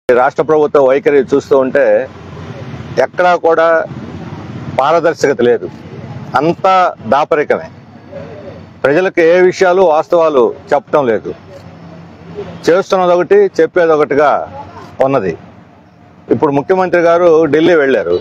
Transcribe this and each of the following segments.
ఈ రాష్ట్ర ప్రభుత్వ వైఖరి చూస్తూ ఉంటే ఎక్కడా కూడా పారదర్శకత లేదు అంతా దాపరికమే ప్రజలకు ఏ విషయాలు వాస్తవాలు చెప్పటం లేదు చేస్తున్నది ఒకటి చెప్పేది ఒకటిగా ఉన్నది ఇప్పుడు ముఖ్యమంత్రి గారు ఢిల్లీ వెళ్ళారు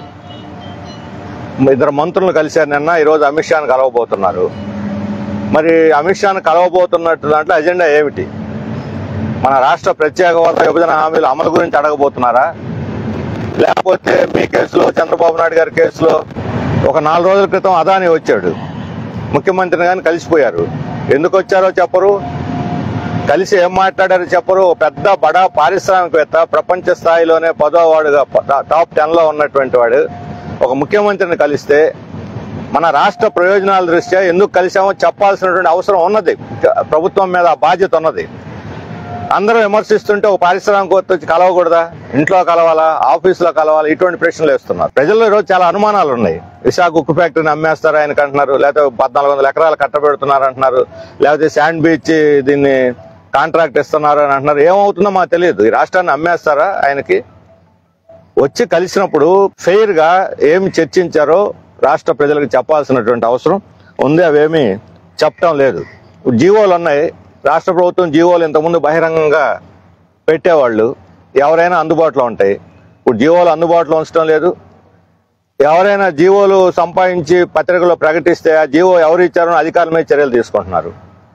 ఇద్దరు మంత్రులు కలిశారు నిన్న ఈరోజు అమిత్ షాను కలవబోతున్నారు మరి అమిత్ షాను కలవబోతున్నట్టు దాంట్లో ఎజెండా ఏమిటి మన రాష్ట్ర ప్రత్యేక హోదా విభజన హామీలు అమలు గురించి అడగబోతున్నారా లేకపోతే మీ కేసులో చంద్రబాబు నాయుడు గారి కేసులో ఒక నాలుగు రోజుల క్రితం అదాని వచ్చాడు ముఖ్యమంత్రిని కానీ కలిసిపోయారు ఎందుకు వచ్చారో చెప్పరు కలిసి ఏం మాట్లాడారో చెప్పరు ఒక పెద్ద బడా పారిశ్రామికవేత్త ప్రపంచ స్థాయిలోనే పదో వాడుగా ప- టాప్ టెన్లో ఉన్నటువంటి వాడు ఒక ముఖ్యమంత్రిని కలిస్తే మన రాష్ట్ర ప్రయోజనాల దృష్ట్యా ఎందుకు కలిసామో చెప్పాల్సినటువంటి అవసరం ఉన్నది ప్రభుత్వం మీద ఆ బాధ్యత ఉన్నది అందరూ విమర్శిస్తుంటే ఒక పారిశ్రామికవేత్త వచ్చి కలవకూడదా ఇంట్లో కలవాలా ఆఫీసులో కలవాలా ఇటువంటి ప్రశ్నలు వేస్తున్నారు ప్రజల్లో ఈరోజు చాలా అనుమానాలు ఉన్నాయి విశాఖ ఉక్కు ఫ్యాక్టరీని అమ్మేస్తారు ఆయనకు అంటున్నారు లేకపోతే పద్నాలుగు వందల ఎకరాలు కట్టబెడుతున్నారు అంటున్నారు లేకపోతే శాండ్ బీచ్ దీన్ని కాంట్రాక్ట్ ఇస్తున్నారు అని అంటున్నారు ఏమవుతుందో మాకు తెలియదు ఈ రాష్ట్రాన్ని అమ్మేస్తారా ఆయనకి వచ్చి కలిసినప్పుడు ఫెయిర్ గా ఏమి చర్చించారో రాష్ట్ర ప్రజలకు చెప్పాల్సినటువంటి అవసరం ఉంది అవేమి చెప్పటం లేదు జీవోలు ఉన్నాయి రాష్ట్ర ప్రభుత్వం జీవోలు ఇంతకుముందు బహిరంగంగా పెట్టేవాళ్ళు ఎవరైనా అందుబాటులో ఉంటాయి ఇప్పుడు జీవోలు అందుబాటులో ఉంచడం లేదు ఎవరైనా జీవోలు సంపాదించి పత్రికలో ప్రకటిస్తే ఆ జీవో ఎవరు ఇచ్చారో అధికారుల మీద చర్యలు తీసుకుంటున్నారు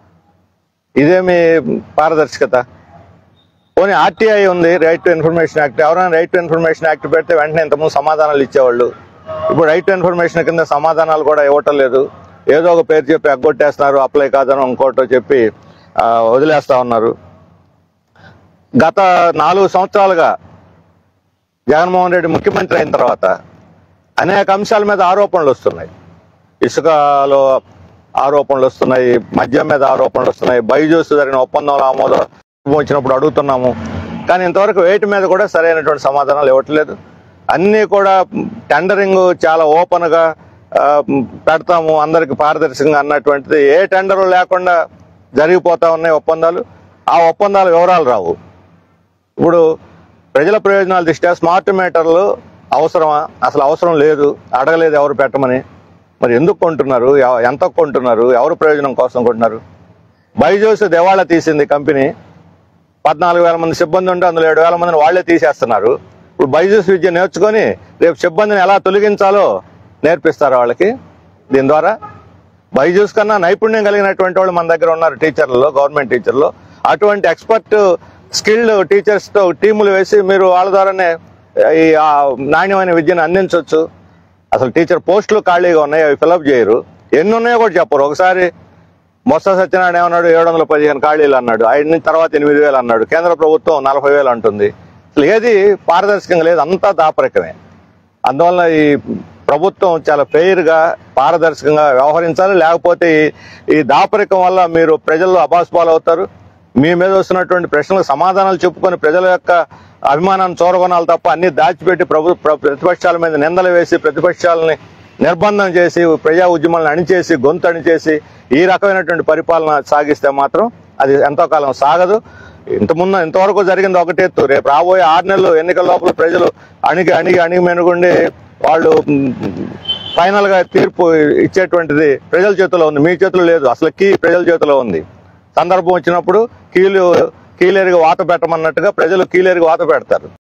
ఇదేమి పారదర్శకత పోనీ ఆర్టీఐ ఉంది రైట్ టు ఇన్ఫర్మేషన్ యాక్ట్ ఎవరైనా రైట్ టు ఇన్ఫర్మేషన్ యాక్ట్ పెడితే వెంటనే ఇంతకుముందు సమాధానాలు ఇచ్చేవాళ్ళు ఇప్పుడు రైట్ టు ఇన్ఫర్మేషన్ కింద సమాధానాలు కూడా ఇవ్వటం లేదు ఏదో ఒక పేరు చెప్పి ఎగ్గొట్టేస్తున్నారు అప్లై కాదని ఇంకోటో చెప్పి ఆ, వదిలేస్తా ఉన్నారు గత నాలుగు సంవత్సరాలుగా జగన్మోహన్ రెడ్డి ముఖ్యమంత్రి అయిన తర్వాత అనేక అంశాల మీద ఆరోపణలు వస్తున్నాయి ఇసుకలో ఆరోపణలు వస్తున్నాయి మద్యం మీద ఆరోపణలు వస్తున్నాయి బైజూస్ జరిగిన ఒప్పందంలో ఆమోదం వచ్చినప్పుడు అడుగుతున్నాము కానీ ఇంతవరకు వేటి మీద కూడా సరైనటువంటి సమాధానాలు ఇవ్వట్లేదు అన్నీ కూడా టెండరింగ్ చాలా ఓపెన్గా ఆ, పెడతాము అందరికి పారదర్శకంగా అన్నటువంటిది ఏ టెండరు లేకుండా జరిగిపోతా ఉన్నాయి ఒప్పందాలు ఆ ఒప్పందాల వివరాలు రావు ఇప్పుడు ప్రజల ప్రయోజనాల దృష్ట్యా స్మార్ట్ మీటర్లు అవసరమా అసలు అవసరం లేదు అడగలేదు ఎవరు పెట్టమని మరి ఎందుకు కొంటున్నారు ఎవ- ఎంత కొంటున్నారు ఎవరు ప్రయోజనం కోసం కొంటున్నారు బైజూస్ దివాళా తీసింది కంపెనీ పద్నాలుగు వేల మంది సిబ్బంది ఉంటే అందులో ఏడు వేల మందిని వాళ్లే తీసేస్తున్నారు ఇప్పుడు బైజూస్ విద్య నేర్చుకొని రేపు సిబ్బందిని ఎలా తొలగించాలో నేర్పిస్తారు వాళ్ళకి దీని ద్వారా బైజూస్ కన్నా నైపుణ్యం కలిగినటువంటి వాళ్ళు మన దగ్గర ఉన్నారు టీచర్లలో గవర్నమెంట్ టీచర్లు అటువంటి ఎక్స్పర్ట్ స్కిల్డ్ టీచర్స్తో టీములు వేసి మీరు వాళ్ళ ద్వారానే ఈ ఆ నాణ్యమైన విద్యను అందించవచ్చు అసలు టీచర్ పోస్టులు ఖాళీగా ఉన్నాయి అవి ఫిలప్ చేయరు ఎన్ని ఉన్నాయో కూడా చెప్పరు ఒకసారి మొత్త సత్యనారాయణ ఏమన్నాడు ఏడు వందల పదిహేను ఖాళీలు అన్నాడు ఆయన తర్వాత ఎనిమిది వేలు అన్నాడు కేంద్ర ప్రభుత్వం నలభై వేలు అంటుంది అసలు ఏది పారదర్శకంగా లేదు అంతా దాపరికమే అందువల్ల ఈ ప్రభుత్వం చాలా ఫెయిర్గా పారదర్శకంగా వ్యవహరించాలి లేకపోతే ఈ- ఈ దాపరికం వల్ల మీరు ప్రజల్లో అబాస్పాలు అవుతారు మీ మీద వస్తున్నటువంటి ప్రశ్నలకు సమాధానాలు చెప్పుకొని ప్రజల యొక్క అభిమానాన్ని చూరగొనాలి తప్ప అన్ని దాచిపెట్టి ప్రభు ప్ర- ప్రతిపక్షాల మీద నిందలు వేసి ప్రతిపక్షాలని నిర్బంధం చేసి ప్రజా ఉద్యమాలను అణిచేసి గొంతు అణిచేసి ఈ రకమైనటువంటి పరిపాలన సాగిస్తే మాత్రం అది ఎంతో కాలం సాగదు ఇంతకుముందు ఇంతవరకు జరిగింది ఒకటే ఎత్తు రేపు రాబోయే ఆరు నెలలు ఎన్నికల లోపల ప్రజలు అణిగి అణిగి అణిగి మెనుగుండి వాళ్ళు ఫైనల్ గా తీర్పు ఇచ్చేటువంటిది ప్రజల చేతిలో ఉంది మీ చేతిలో లేదు అసలు కీ ప్రజల చేతిలో ఉంది సందర్భం వచ్చినప్పుడు కీలు కీలేరుగా వాత పెట్టమన్నట్టుగా ప్రజలు కీలేరుగా వాత పెడతారు